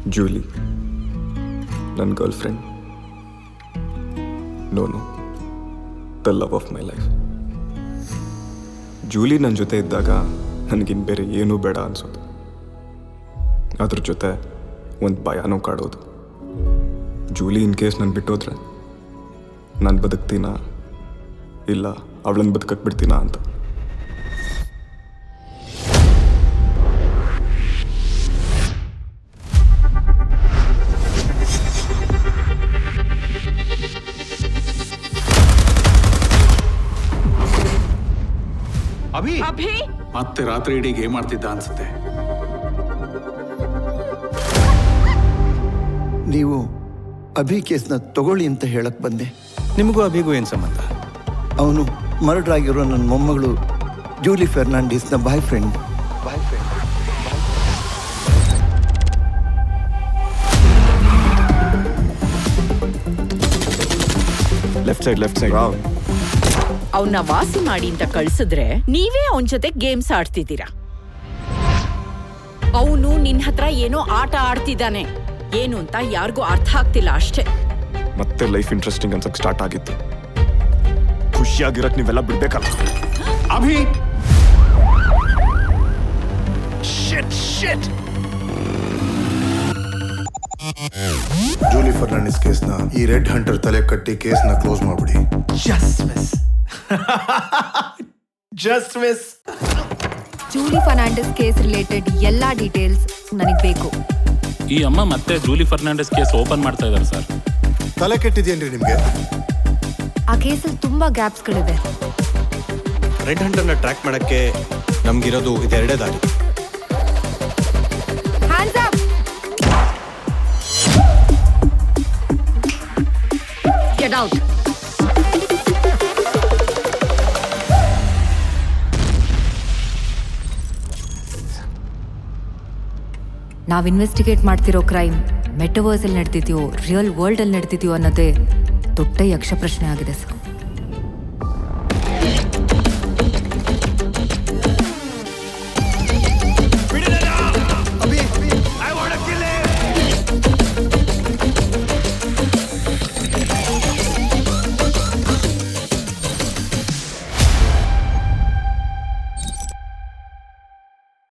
Julie ನನ್ನ girlfriend no no the love of my life Julie ನನ್ನ ಜೊತೆ ಇದ್ದಾಗ ನನಗಿನ್ ಬೇರೆ ಏನೂ ಬೇಡ ಅನ್ಸೋದು ಅದ್ರ ಜೊತೆ ಒಂದು ಭಯನೂ ಕಾಡೋದು ಜೂಲಿ ಇನ್ ಕೇಸ್ ನಾನು ಬಿಟ್ಟೋದ್ರೆ ನಾನು ಬದುಕ್ತೀನಾ ಇಲ್ಲ ಅವಳನ್ನು ಬದುಕಕ್ಕೆ ಬಿಡ್ತೀನಾ ಅಂತ ಅಭಿ ಅಭಿ ಮತ್ತೆ ರಾತ್ರಿ ಇಡೀ ಗೇಮ್ ಆಡ್ತಿದ್ದ ಅನ್ಸುತ್ತೆ ನೀವು ಅಭಿ ಕೇಸ್ನ ತಗೊಳ್ಳಿ ಅಂತ ಹೇಳಕ್ ಬಂದೆ ನಿಮಗೂ ಅಭಿಗೂ ಏನು ಸಂಬಂಧ ಅವನು ಮರ್ಡರ್ ಆಗಿರೋ ನನ್ನ ಮೊಮ್ಮಗಳು ಜೂಲಿ ಫೆರ್ನಾಂಡಿಸ್ನ boyfriend boyfriend left side left side ಅವನ್ನ ವಾಸಿ ಮಾಡಿ ಅಂತ ಕಳ್ಸಿದ್ರೆ ನೀವೇ ಅವನ್ ಜೊತೆ ಗೇಮ್ಸ್ ಆಡ್ತಿದ್ದೀರಾ ಅವನು ನಿನ್ ಹತ್ರ ಏನೋ ಆಟ ಆಡ್ತಿದ್ದಾನೆ ಏನು ಅಂತ ಯಾರಿಗೂ ಅರ್ಥ ಆಗ್ತಿಲ್ಲ ಅಷ್ಟೇ ಮತ್ತೆ ಲೈಫ್ ಇಂಟ್ರೆಸ್ಟಿಂಗ್ ಅನ್ಸಕ್ ಸ್ಟಾರ್ಟ್ ಆಗಿತ್ತು ಖುಷಿಯಾಗಿರಕ್ ನೀವೆಲ್ಲ ಬಿಡ್ಬೇಕಲ್ಲ ಅಭಿ ಜೂಲಿ ಫರ್ನಾಂಡಿಸ್ ಕೇಸ್ನ ಈ ರೆಡ್ ಹಂಟರ್ ತಲೆ ಕಟ್ಟಿ ಕೇಸ್ನ ಕ್ಲೋಸ್ ಮಾಡ್ಬಿಡಿ just miss just miss Julie Fernandes case related ಎಲ್ಲ ಡೀಟೇಲ್ಸ್ ನನಗೆ ಬೇಕು ಈ ಅಮ್ಮ ಮತ್ತೆ ಜೂಲಿ ಫರ್ನಾಂಡಿಸ್ ಕೇಸ್ ಓಪನ್ ಮಾಡ್ತಾ ಇದ್ದಾರೆ ಸರ್ ತಲೆ ಕೆಟ್ಟಿದೇನ್ರಿ ನಿಮ್ಗೆ ಆ ಕೇಸಲ್ಲಿ ತುಂಬಾ ಗ್ಯಾಪ್ಸ್ಗಳಿದೆ ರೆಡ್ ಹಂಟರ್ನ ಟ್ರ್ಯಾಕ್ ಮಾಡಕ್ಕೆ ನಮ್ಗಿರೋದು ಇದೆರಡೇ ದಾರಿ ಹ್ಯಾಂಡ್ಸ್ ಅಪ್ ಗೆಟ್ ಔಟ್ ನಾವು ಇನ್ವೆಸ್ಟಿಗೇಟ್ ಮಾಡ್ತಿರೋ ಕ್ರೈಮ್ ಮೆಟವರ್ಸ್ ಅಲ್ಲಿ ನಡೆದಿದೆಯೋ ರಿಯಲ್ ವರ್ಲ್ಡ್ ಅಲ್ಲಿ ನಡೆದಿದೆಯೋ ಅನ್ನೋದೇ ದೊಡ್ಡ ಯಕ್ಷ ಪ್ರಶ್ನೆ ಆಗಿದೆ ಸರ್